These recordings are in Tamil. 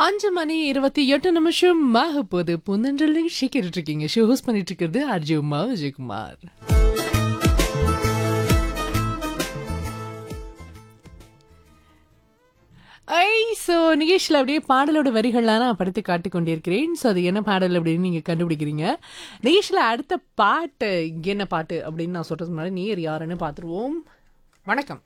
அஞ்சு மணி இருபத்தி எட்டு நிமிஷம் ஆக போது புன்னன்றல் நிகழ்ச்சி கேட்டுட்டு இருக்கீங்க ஷோ ஹோஸ்ட் பண்ணிட்டு இருக்கிறது அர்ஜுன் உமா விஜயகுமார் ஐ ஸோ நிகேஷில் அப்படியே பாடலோட வரிகள்லாம் நான் படுத்து காட்டி கொண்டிருக்கிறேன் ஸோ அது என்ன பாடல் அப்படின்னு நீங்கள் கண்டுபிடிக்கிறீங்க நிகேஷில் அடுத்த பாட்டு இங்க என்ன பாட்டு அப்படின்னு நான் சொல்கிறதுக்கு முன்னாடி நீர் யாருன்னு பார்த்துருவோம் வணக்கம்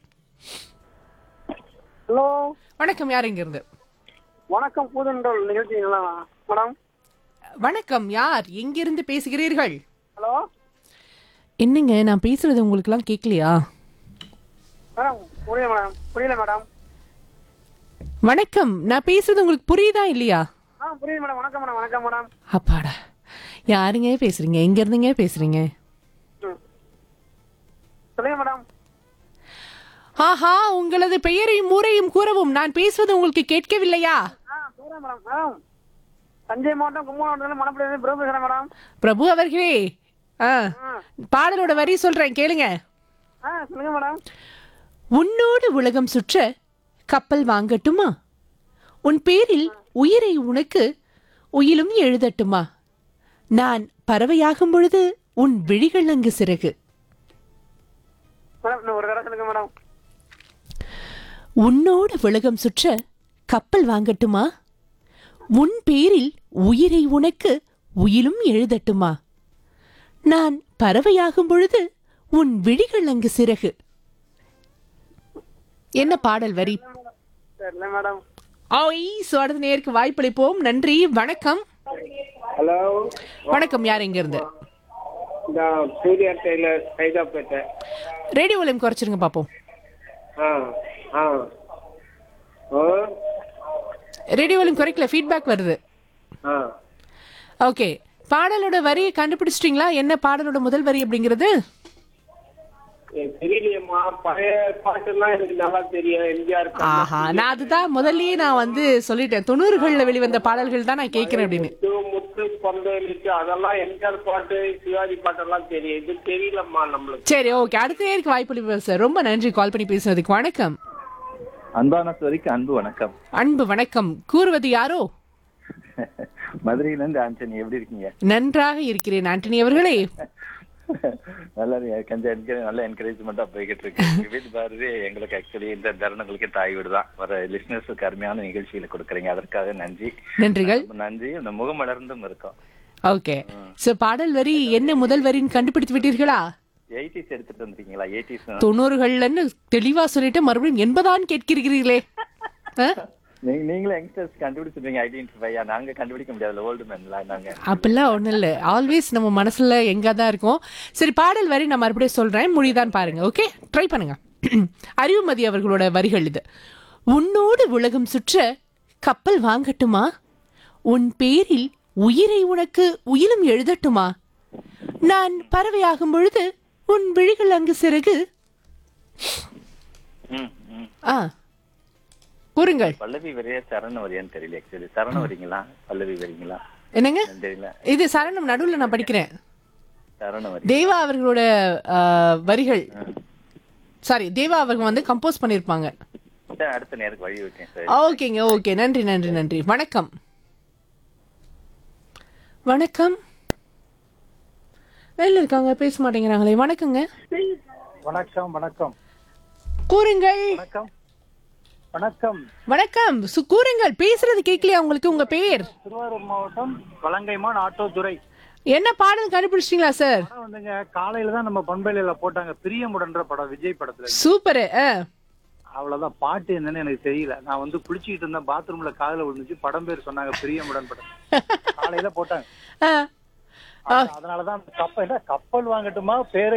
ஹலோ வணக்கம் யார் இங்கேருந்து வணக்கம் பூதன்றல் நிகழ்ச்சிங்களா மேடம் வணக்கம் யார் எங்கிருந்து பேசுகிறீர்கள் ஹலோ என்னங்க நான் பேசுறது உங்களுக்குலாம் கேட்கலையா மேடம் புரியல மேடம் புரியல மேடம் வணக்கம் நான் பேசுறது உங்களுக்கு புரியுதா இல்லையா ஆ புரியுது மேடம் வணக்கம் மேடம் வணக்கம் மேடம் அப்பாடா யாருங்க பேசுறீங்க எங்க இருந்துங்க பேசுறீங்க ம் சொல்லுங்க மேடம் ஆஹா உங்களது பெயரையும் ஊரையும் கூறவும் நான் பேசுவது உங்களுக்கு கேட்கவில்லையா ஆ சொல்கிறேன் மேடம் மேடம் தஞ்சை மாவட்டம் கும்பகோணம் மணப்பள்ளி பிரபு பேசுகிறேன் மேடம் பிரபு அவர்களே ஆ ஆ பாடலோட வரி சொல்றேன் கேளுங்க ஆ சொல்லுங்க மேடம் உன்னோடு உலகம் சுற்ற கப்பல் வாங்கட்டுமா உன் பேரில் உயிரை உனக்கு உயிலும் எழுதட்டுமா நான் பறவையாகும் பொழுது உன் விழிகள் அங்கு சிறகு மேடம் இன்னும் ஒரு தடவை சொல்லுங்க மேடம் உன்னோடு உலகம் சுற்ற கப்பல் வாங்கட்டுமா உன் பேரில் உயிரை உனக்கு உயிலும் எழுதட்டுமா நான் பறவையாகும் பொழுது உன் விழிகள் அங்கு சிறகு என்ன பாடல் வரி தெரியல மேடம் ஓய் அடுத்த நேருக்கு வாய்ப்பளிப்போம் நன்றி வணக்கம் ஹலோ வணக்கம் யார் எங்க இருந்து இந்த Surya tailor Saidapet radio volume குறைச்சிருங்க பாப்போம் ஆ ஆ ஓ ரேடியோ வால்யூம் குறைக்கல ஃபீட்பேக் வருது ஆ ஓகே பாடலோட வரியை கண்டுபிடிச்சிட்டீங்களா என்ன பாடலோட முதல் வரி அப்படிங்கிறது எனக்கு தெரியலையேம்மா பழைய பாட்டெல்லாம் எனக்கு நல்லா தெரியும் எம்ஜிஆர் ஆஹா நான் அதுதான் முதல்லயே நான் வந்து சொல்லிட்டேன் தொண்ணூறுகள்ல வெளிவந்த பாடல்கள் தான் நான் கேட்கிறேன் அப்படின்னு முத்து முத்து பந்தலிட்டு அதெல்லாம் எம்ஜிஆர் பாட்டு சிவாஜி பாட்டெல்லாம் தெரியும் இது தெரியலம்மா நம்மளுக்கு சரி ஓகே அடுத்த நேருக்கு வாய்ப்பு சார் ரொம்ப நன்றி கால் பண்ணி பேசுனதுக்கு வணக்கம் அன்பான சோரிக்கு அன்பு வணக்கம் அன்பு வணக்கம் கூறுவது யாரோ மதுரையில இருந்து ஆண்டனி எப்படி இருக்கீங்க நன்றாக இருக்கிறேன் ஆண்டனி அவர்களே நல்லா இருக்கு. கொஞ்சம் என்கரேஜ் நல்ல என்கரேஜ்மெண்டா போய்கிட்டு இருக்கு எங்க வீட்டு பாரு எங்களுக்கு ஆக்சுவலி இந்த தருணங்களுக்கு தாய் வீடு தான் வர லிஸ்னர்ஸுக்கு அருமையான நிகழ்ச்சிகளை கொடுக்குறீங்க அதற்காக நன்றி நன்றிகள் ரொம்ப நன்றி இந்த முகம் மலர்ந்தும் இருக்கோம் ஓகே சோ பாடல் வரி என்ன முதல் வரின்னு கண்டுபிடித்து விட்டீர்களா எயிட்டிஸ் எடுத்துட்டு வந்திருக்கீங்களா எயிட்டிஸ் தொண்ணூறுகள்லன்னு தெளிவா சொல்லிட்டு மறுபடியும் எண்பதான் கேட்கிறீர்களே ஆ? நீங்களும் யங்ஸ்டர்ஸ் கண்டுபிடிச்சிருப்பீங்க ஐடென்டிஃபை நாங்க கண்டுபிடிக்க முடியாது ஓல்டு மேன்லாம் நாங்க அப்படிலாம் ஒண்ணும் இல்ல ஆல்வேஸ் நம்ம மனசுல எங்க தான் இருக்கும் சரி பாடல் வரி நான் மறுபடியும் சொல்றேன் மொழிதான் பாருங்க ஓகே ட்ரை பண்ணுங்க அறிவுமதி அவர்களோட வரிகள் இது உன்னோடு உலகம் சுற்ற கப்பல் வாங்கட்டுமா உன் பேரில் உயிரை உனக்கு உயிலும் எழுதட்டுமா நான் பறவையாகும் பொழுது உன் விழிகள் அங்கு சிறகு ம், ம். ஆ கூறுங்கள் பல்லவி வரையா சரண வரியான்னு தெரியல ஆக்சுவலி சரண வரீங்களா பல்லவி வரீங்களா என்னங்க என்னன்னு தெரியல இது சரணம் நடுவுல நான் படிக்கிறேன் சரண வரி தேவா அவர்களோட ஆ, வரிகள் சாரி தேவா அவர்கள் வந்து கம்போஸ் பண்ணியிருப்பாங்க சரி, அடுத்த நேருக்கு வழி விட்டேன் சார் ஓகேங்க ஓகே நன்றி நன்றி நன்றி வணக்கம் வணக்கம் வெளில இருக்காங்க பேச மாட்டேங்கிறாங்களே வணக்கங்க வணக்கம் வணக்கம் கூறுங்கள் வணக்கம் வணக்கம் வணக்கம் சு கூறுங்கள் பேசுறது கேட்கலையா உங்களுக்கு உங்க பேர் திருவாரூர் மாவட்டம் வலங்கைமான் ஆட்டோ துறை என்ன பாடல் கண்டுபிடிச்சிட்டீங்களா சார் படம் வந்துங்க காலையில தான் நம்ம பண்பலையில போட்டாங்க பிரியமுடன்ற படம் விஜய் படத்துல சூப்பரு அவ்வளவுதான் பாட்டு என்னன்னு எனக்கு தெரியல நான் வந்து குளிச்சுக்கிட்டு இருந்தேன் பாத்ரூம்ல காதுல விழுந்துச்சு படம் பேர் சொன்னாங்க பிரியமுடன் படம் காலையில போட்டாங்க அதனாலதான் அந்த கப்பல் என்ன கப்பல் வாங்கட்டுமா பேரை